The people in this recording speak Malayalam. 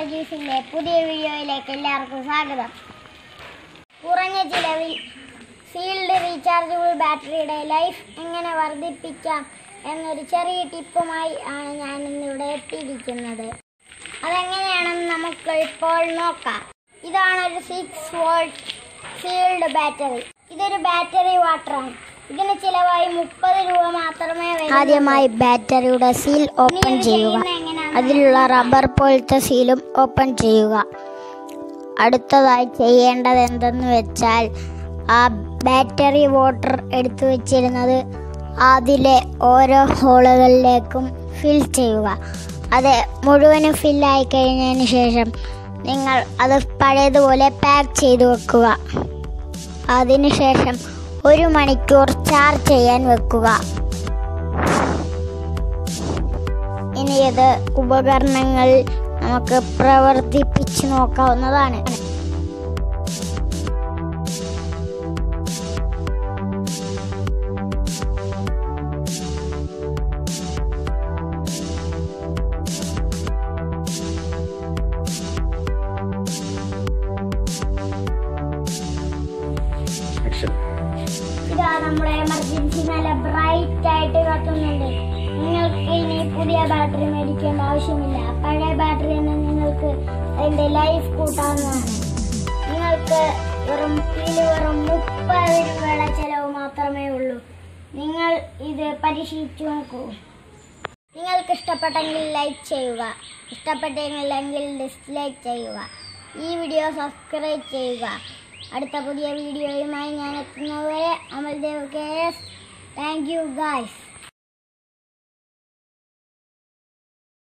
ടെക്നോളജീസിന്റെ പുതിയ വീഡിയോയിലേക്ക് എല്ലാവർക്കും സ്വാഗതം കുറഞ്ഞ ചിലവിൽ സീൽഡ് റീചാർജബിൾ ബാറ്ററിയുടെ ലൈഫ് എങ്ങനെ വർദ്ധിപ്പിക്കാം എന്നൊരു ചെറിയ ടിപ്പുമായി ആണ് ഞാൻ ഇന്നിവിടെ എത്തിയിരിക്കുന്നത് അതെങ്ങനെയാണെന്ന് നമുക്ക് ഇപ്പോൾ നോക്കാം ഇതാണ് ഒരു സിക്സ് വോൾട്ട് സീൽഡ് ബാറ്ററി ഇതൊരു ബാറ്ററി വാട്ടറാണ് ഇതിന് ചിലവായി മുപ്പത് രൂപ മാത്രമേ ആദ്യമായി ബാറ്ററിയുടെ സീൽ ഓപ്പൺ ചെയ്യുക അതിലുള്ള റബ്ബർ പോലത്തെ സീലും ഓപ്പൺ ചെയ്യുക അടുത്തതായി ചെയ്യേണ്ടത് എന്തെന്ന് വെച്ചാൽ ആ ബാറ്ററി വാട്ടർ എടുത്തു വെച്ചിരുന്നത് അതിലെ ഓരോ ഹോളുകളിലേക്കും ഫിൽ ചെയ്യുക അത് മുഴുവനും ഫില്ലായി കഴിഞ്ഞതിന് ശേഷം നിങ്ങൾ അത് പഴയതുപോലെ പാക്ക് ചെയ്തു വെക്കുക അതിനുശേഷം ഒരു മണിക്കൂർ ചാർജ് ചെയ്യാൻ വെക്കുക ഇനി ഇത് ഉപകരണങ്ങൾ നമുക്ക് പ്രവർത്തിപ്പിച്ച് നോക്കാവുന്നതാണ് ആക്ഷൻ ഇതാ നമ്മുടെ എമർജൻസി നല്ല ബ്രൈറ്റ് ആയിട്ട് കത്തുന്നുണ്ട് നിങ്ങൾക്ക് ഇനി പുതിയ ബാറ്ററി മേടിക്കേണ്ട ആവശ്യമില്ല പഴയ ബാറ്ററി തന്നെ നിങ്ങൾക്ക് അതിന്റെ ലൈഫ് കൂട്ടാവുന്നതാണ് നിങ്ങൾക്ക് വെറും ഇതിൽ വെറും മുപ്പത് രൂപയുടെ ചെലവ് മാത്രമേ ഉള്ളൂ നിങ്ങൾ ഇത് പരീക്ഷിച്ചു നോക്കൂ നിങ്ങൾക്ക് ഇഷ്ടപ്പെട്ടെങ്കിൽ ലൈക്ക് ചെയ്യുക ഇഷ്ടപ്പെട്ടില്ലെങ്കിൽ ഡിസ്ലൈക്ക് ചെയ്യുക ഈ വീഡിയോ സബ്സ്ക്രൈബ് ചെയ്യുക അടുത്ത പുതിയ വീഡിയോയുമായി ഞാൻ എത്തുന്നതുവരെ Amaldev K S thank you guys